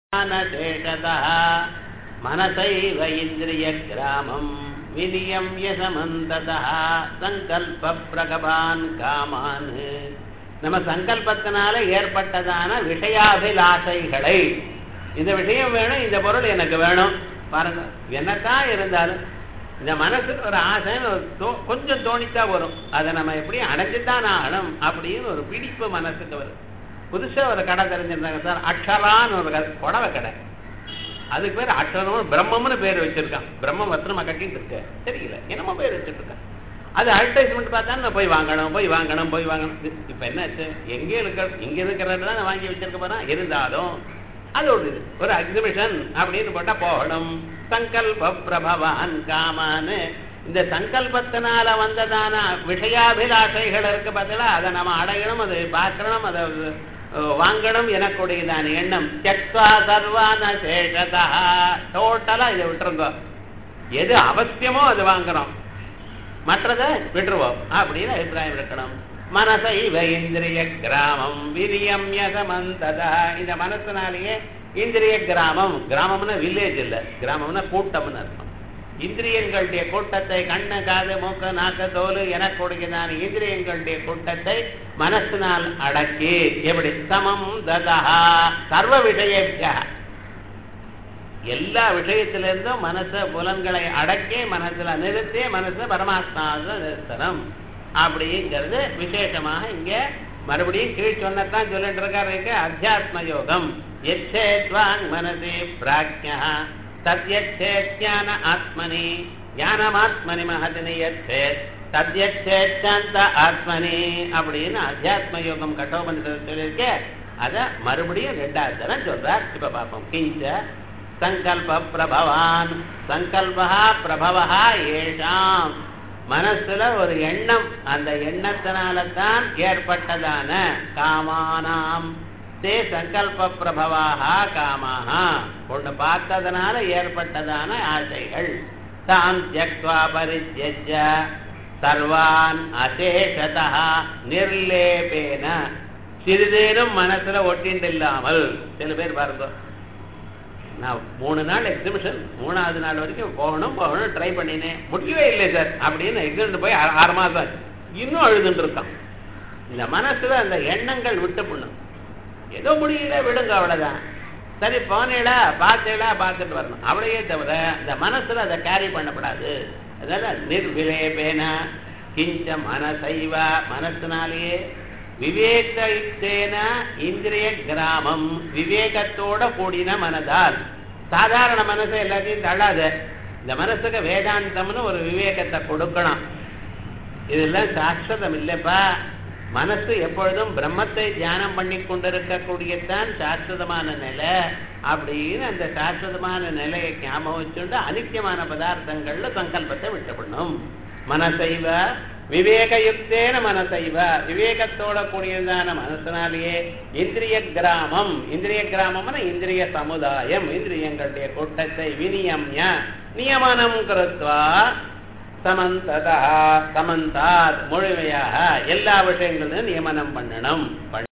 ज्ञानशेषतः मनसैव इन्द्रियग्रामम् विनियम्य समन्ततः சங்கல்பப்பிரகபான் காமான் நம்ம சங்கல்பத்தினால ஏற்பட்டதான விஷயாபிலாஷைகளை இந்த விஷயம் வேணும் இந்த பொருள் எனக்கு வேணும் பாருங்க என்னத்தான் இருந்தாலும் இந்த மனசுக்கு ஒரு ஆசை ஒரு தோ- கொஞ்சம் தோணித்தா வரும் அதை நம்ம எப்படி அடைஞ்சுதான் ஆகணும் அப்படின்னு ஒரு பிடிப்பு மனசுக்கு வரும் புதுசா ஒரு கடை தெரிஞ்சிருந்தாங்க சார் அக்ஷரான்னு ஒரு கடை புடவை கடை அதுக்கு பேர் அக்ஷரம் பிரம்மம்னு பேர் வச்சிருக்கான் பிரம்மம் வசனமா கட்டிட்டு இருக்க தெரியல என்னமோ பேர் வச்சுட்டு இருக்கான் அது அட்வர்டைஸ்மெண்ட் பார்த்தா நான் போய் வாங்கணும் போய் வாங்கணும் போய் வாங்கணும் இது இப்ப என்னாச்சு எங்கே இருக்க இங்க இருக்கிறது தான் நான் வாங்கி வச்சிருக்க போறேன் இருந்தாலும் அது ஒரு இது ஒரு எக்ஸிபிஷன் அப்படின்னு போட்டா போகணும் சங்கல்ப பிரபவான் காமான்னு இந்த சங்கல்பத்தினால வந்ததான விஷயாபிலாஷைகள் இருக்கு பார்த்தீங்களா அதை நம்ம அடையணும் அதை பார்க்கணும் அதை அஹ், வாங்கணும் எனக்குடையதான எண்ணம் தெக்வா சர்வான சேஷதா டோட்டலா இதை விட்டுருங்க எது அவசியமோ அது வாங்குறோம் மற்றதை விட்டுருவோம் அப்படின்னு அபிப்பிராயம் இருக்கணும் மனசைவ இந்திரிய கிராமம் விரியம் யசமந்ததா இந்த மனசுனாலேயே இந்திரிய கிராமம் கிராமம்னா வில்லேஜ் இல்ல கிராமம்னா கூட்டம்னு அர்த்தம் இந்திரியங்களுடைய கூட்டத்தை கண்ணு காது மூக்கு நாக்கு தோல் எனக்குடையதான இந்திரியங்களுடைய கூட்டத்தை மனசினால் அடக்கி எப்படி சமம் ததா சர்வ விஷயபியா எல்லா விஷயத்திலிருந்தும் மனச புலன்களை அடக்கி மனசுல நிறுத்தி மனசு பரமாத்மாவில் நிறுத்தணும் அப்படிங்கிறது விசேஷமாக இங்க மறுபடியும் கீழ் சொன்னதான் சொல்லிட்டு இருக்காரு இங்க அத்தியாத்ம யோகம் எச்சேத்வாங் மனசி பிராஜ்யா தத்யச்சேத்யான ஆத்மனி ஞானமாத்மனி மகதினி எச்சேத் தத்யச்சேத்தாந்த ஆத்மனி அப்படின்னு அத்தியாத்ம யோகம் கட்டோபனிஷத்து சொல்லியிருக்கே அத மறுபடியும் ரெண்டாவது தரம் சொல்றார் இப்ப பார்ப்போம் கிஞ்ச சங்கல்ப பிரபவான் சங்கல்பா பிரபவா ஏஷாம் மனசுல ஒரு எண்ணம் அந்த எண்ணத்தினால தான் ஏற்பட்டதான காமானாம் தே சங்கல்ப பிரபவாக காமாக ஒன்று பார்த்ததனால ஏற்பட்டதான ஆசைகள் தாம் தியக்வா பரித்யஜ சர்வான் அசேஷதா நிர்லேபேன சிறிதேனும் மனசுல ஒட்டிண்டு இல்லாமல் சில பேர் பாருங்க நான் மூணு நாள் எக்ஸிபிஷன் மூணாவது நாள் வரைக்கும் போகணும் போகணும் ட்ரை பண்ணினேன் முடியவே இல்லை சார் அப்படின்னு எக்ஸிபிஷன் போய் ஆறு- ஆறு மாதம் ஆச்சு. இன்னும் அழுதுட்டு இருக்கான் இந்த மனசுல அந்த எண்ணங்கள் விட்டு பண்ணும் ஏதோ முடியல விடுங்க அவ்வளவுதான் சரி போனேடா பார்த்தேடா பார்த்துட்டு வரணும் அவ்வளையே தவிர இந்த மனசுல அதை கேரி பண்ணப்படாது அதனால நிர்விலேபேன கிஞ்ச மனசைவ மனசுனாலேயே விவேகத்தேன இந்திரிய கிராமம் விவேகத்தோட கூடின மனதால் சாதாரண மனசு எல்லாத்தையும் தள்ளாத இந்த மனசுக்கு வேதாந்தம்னு ஒரு விவேகத்தை கொடுக்கணும் இதெல்லாம் சாஸ்வதம் இல்லப்பா மனசு எப்பொழுதும் பிரம்மத்தை தியானம் பண்ணி கொண்டிருக்கக்கூடியதான் சாஸ்வதமான நிலை அப்படின்னு அந்த சாஸ்வதமான நிலையை ஞாபகம் வச்சுண்டு அனித்தியமான பதார்த்தங்கள்ல சங்கல்பத்தை விட்டுப்படணும் மனசைவ விவேகயுக்தேன மனசைவ விவேகத்தோட கூடியதான மனசனாலேயே இந்திரிய கிராமம் இந்திரிய கிராமம்னா இந்திரிய சமுதாயம் இந்திரியங்களுடைய கூட்டத்தை வினியம்ய நியமனம் கருத்வா சமந்ததா சமந்தாத் முழுமையாக எல்லா விஷயங்களும் நியமனம் பண்ணணும்